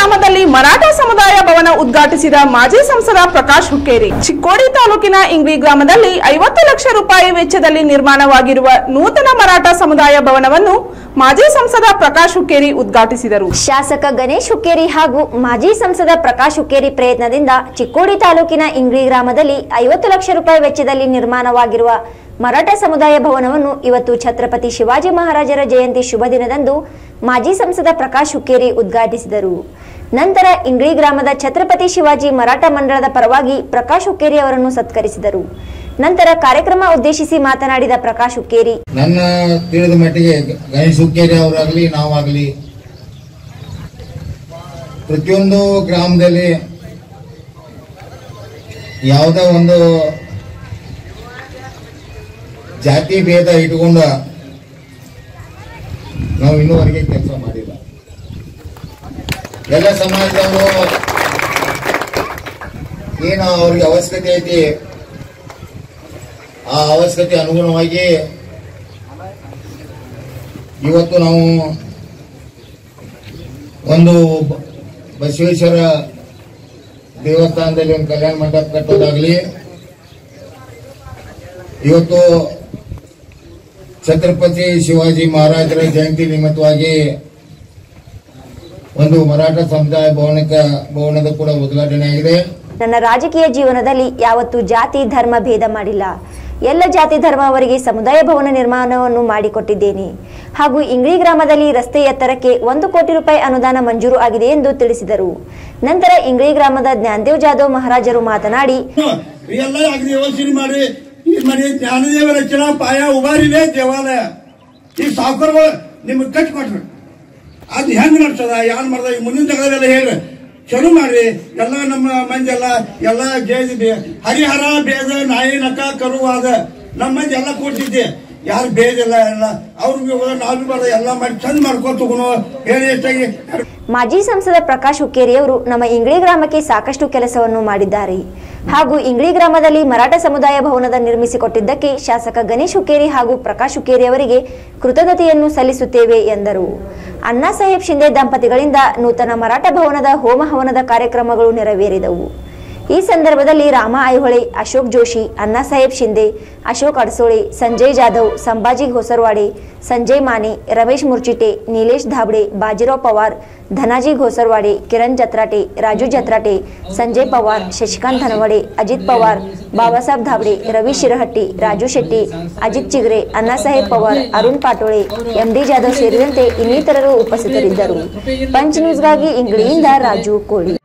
ಗ್ರಾಮದಲ್ಲಿ ಮರಾಠ ಸಮುದಾಯ ಭವನ ಉದ್ಘಾಟಿಸಿದ ಮಾಜಿ ಸಂಸದ ಪ್ರಕಾಶ್ ಹುಕ್ಕೇರಿ ಚಿಕ್ಕೋಡಿ ತಾಲೂಕಿನ ಇಂಗ್ಲಿ ಗ್ರಾಮದಲ್ಲಿ ಐವತ್ತು ಲಕ್ಷ ರೂಪಾಯಿ ವೆಚ್ಚದಲ್ಲಿ ನಿರ್ಮಾಣವಾಗಿರುವ ನೂತನ ಮರಾಠ ಸಮುದಾಯ ಭವನವನ್ನು ಮಾಜಿ ಸಂಸದ ಪ್ರಕಾಶ್ ಹುಕ್ಕೇರಿ ಉದ್ಘಾಟಿಸಿದರು ಶಾಸಕ ಗಣೇಶ್ ಹುಕ್ಕೇರಿ ಹಾಗೂ ಮಾಜಿ ಸಂಸದ ಪ್ರಕಾಶ್ ಹುಕ್ಕೇರಿ ಪ್ರಯತ್ನದಿಂದ ಚಿಕ್ಕೋಡಿ ತಾಲೂಕಿನ ಇಂಗ್ಲಿ ಗ್ರಾಮದಲ್ಲಿ ಐವತ್ತು ಲಕ್ಷ ರೂಪಾಯಿ ವೆಚ್ಚದಲ್ಲಿ ನಿರ್ಮಾಣವಾಗಿರುವ ಮರಾಠ ಸಮುದಾಯ ಭವನವನ್ನು ಇವತ್ತು ಛತ್ರಪತಿ ಶಿವಾಜಿ ಮಹಾರಾಜರ ಜಯಂತಿ ಶುಭ ದಿನದಂದು ಮಾಜಿ ಸಂಸದ ಪ್ರಕಾಶ್ ಹುಕ್ಕೇರಿ ಉದ್ಘಾಟಿಸಿದರು ನಂತರ ಇಂಗ್ಲಿ ಗ್ರಾಮದ ಛತ್ರಪತಿ ಶಿವಾಜಿ ಮರಾಠ ಮಂಡಳದ ಪರವಾಗಿ ಪ್ರಕಾಶ್ ಹುಕ್ಕೇರಿ ಅವರನ್ನು ಸತ್ಕರಿಸಿದರು ನಂತರ ಕಾರ್ಯಕ್ರಮ ಉದ್ದೇಶಿಸಿ ಮಾತನಾಡಿದ ಪ್ರಕಾಶ್ ಹುಕ್ಕೇರಿ ನನ್ನ ತಿಳಿದ ಮಟ್ಟಿಗೆ ಗಣೇಶ್ ಹುಕ್ಕೇರಿ ಅವರಾಗ್ಲಿ ನಾವಾಗ್ಲಿ ಪ್ರತಿಯೊಂದು ಗ್ರಾಮದಲ್ಲಿ ಯಾವುದೋ ಒಂದು ಜಾತಿ ಭೇದ ಇಟ್ಕೊಂಡು ನಾವು ಇನ್ನೂವರೆಗೆ ಕೆಲಸ ಮಾಡಿಲ್ಲ ಎಲ್ಲ ಸಮಾಜದವರು ಏನು ಅವ್ರಿಗೆ ಅವಶ್ಯಕತೆ ಐತಿ ಆ ಅವಶ್ಯಕತೆ ಅನುಗುಣವಾಗಿ ಇವತ್ತು ನಾವು ಒಂದು ಬ- ಬಸವೇಶ್ವರ ದೇವಸ್ಥಾನದಲ್ಲಿ ಒಂದು ಕಲ್ಯಾಣ ಮಂಟಪ ಕಟ್ಟೋದಾಗ್ಲಿ ಇವತ್ತು ಛತ್ರಪತಿ ಶಿವಾಜಿ ಮಹಾರಾಜರ ಜಯಂತಿ ನಿಮಿತ್ತವಾಗಿ ಒಂದು ಮರಾಠ ಸಮುದಾಯ ಭವನಕ್ಕೆ ಭವನದ ಕೂಡ ಉದ್ಘಾಟನೆ ಆಗಿದೆ ನನ್ನ ರಾಜಕೀಯ ಜೀವನದಲ್ಲಿ ಯಾವತ್ತೂ ಜಾತಿ ಧರ್ಮ ಭೇದ ಮಾಡಿಲ್ಲ ಎಲ್ಲ ಜಾತಿ ಧರ್ಮ ಅವರಿಗೆ ಸಮುದಾಯ ಭವನ ನಿರ್ಮಾಣವನ್ನು ಮಾಡಿಕೊಟ್ಟಿದ್ದೇನೆ ಹಾಗೂ ಇಂಗ್ಲಿ ಗ್ರಾಮದಲ್ಲಿ ರಸ್ತೆ ಎತ್ತರಕ್ಕೆ ಒಂದು ಕೋಟಿ ರೂಪಾಯಿ ಅನುದಾನ ಮಂಜೂರು ಆಗಿದೆ ಎಂದು ತಿಳಿಸಿದರು ನಂತರ ಇಂಗ್ಲಿ ಗ್ರಾಮದ ಜ್ಞಾನದೇವ್ ಜಾಧವ್ ಮಹಾರಾಜರು ಮಾತನಾಡಿ ಎಲ್ಲ ಅಗದಿ ಯೋಚನೆ ಮಾಡಿ ಈ ಮಾಡಿ ಜ್ಞಾನದೇವ ರಚನಾ ಪಾಯ ಉಬಾರಿದೆ ದೇವಾಲಯ ಈ ಸಾವುಕಾರಗಳು ನಿಮ್ಗೆ ಕಟ್ಕೊಟ್ರು ಅದು ಹೆಂಗ್ ನಡ್ಸದ ಯಾನ್ ಮಾಡ್ದ ಈ ಮುಂದಿನ ಜಗದೆಲ್ಲ ಹೇಳ್ರಿ ಚಲೋ ಮಾಡ್ರಿ ಎಲ್ಲ ನಮ್ಮ ಮಂದಿ ಎಲ್ಲ ಎಲ್ಲ ಜೇಜ್ ಬೇ- ಹರಿಹರ ಬೇದ ನಾಯಿ ನಕ ಕರುವಾದ ನಮ್ಮ ಮಂದಿ ಎಲ್ಲ ಕೂಡ್ತಿದ್ದೆ ಯಾರು ಬೇದಿಲ್ಲ ಎಲ್ಲ ಅವ್ರಿಗೆ ನಾವು ಬರ್ದ ಎಲ್ಲ ಮಾಡಿ ಚಂದ ಮಾಡ್ಕೊತ ತಗೊಂಡು ಹೇಳಿ ಎಷ್ಟಾಗಿ ಮಾಜಿ ಸಂಸದ ಪ್ರಕಾಶ್ ಹುಕ್ಕೇರಿಯವರು ನಮ್ಮ ಇಂಗ್ಲಿ ಗ್ರಾಮಕ್ಕೆ ಸಾಕಷ್ಟು ಕೆಲಸವನ್ನು ಮಾಡಿದ್ದಾರೆ ಹಾಗೂ ಇಂಗ್ಲಿ ಗ್ರಾಮದಲ್ಲಿ ಮರಾಠ ಸಮುದಾಯ ಭವನದ ನಿರ್ಮಿಸಿಕೊಟ್ಟಿದ್ದಕ್ಕೆ ಶಾಸಕ ಗಣೇಶ್ ಹುಕ್ಕೇರಿ ಹಾಗೂ ಪ್ರಕಾಶ್ ಹುಕ್ಕೇರಿ ಅವರಿಗೆ ಕೃತಜ್ಞತೆಯನ್ನು ಸಲ್ಲಿಸುತ್ತೇವೆ ಎಂದರು ಅಣ್ಣಾ ಸಾಹೇಬ್ ಶಿಂದೆ ದಂಪತಿಗಳಿಂದ ನೂತನ ಮರಾಠ ಭವನದ ಹೋಮ ಹವನದ ಕಾರ್ಯಕ್ರಮಗಳು ನೆರವೇರಿದವು ಈ ಸಂದರ್ಭದಲ್ಲಿ ರಾಮ ಐಹೊಳೆ ಅಶೋಕ್ ಜೋಶಿ ಅಣ್ಣಾಸಾಹೇಬ್ ಶಿಂದೆ ಅಶೋಕ್ ಅಡಸೋಳೆ ಸಂಜಯ್ ಜಾಧವ್ ಸಂಭಾಜಿ घोसरवाडे ಸಂಜಯ್ ಮಾನೆ ರಮೇಶ್ ಮುರ್ಚಿटे निलेश धाबडे बाजीराव पवार धनाजी घोसरवाडे किरण जत्राटे राजू जत्राटे संजय पवार शशिकांत धनवडे अजित पवार बाबासाहेब धाबडे रवी ಶಿರಹಟ್ಟಿ ರಾಜು ಶೆಟ್ಟಿ ಅಜಿತ್ ಚಿಗ್ರೆ ಅಣ್ಣಾಸಾಹೇಬ್ ಪವಾರ್ ಅರುಣ್ ಪಾಟೋಳೆ ಎಂಡಿ ಜಾಧವ್ ಸೇರಿದಂತೆ ಇನ್ನಿತರರು ಉಪಸ್ಥಿತರಿದ್ದರು ಪಂಚ್ ನ್ಯೂಸ್ಗಾಗಿ ಇಂಗ್ಲಿಯಿಂದ ರಾಜು ಕೋಳಿ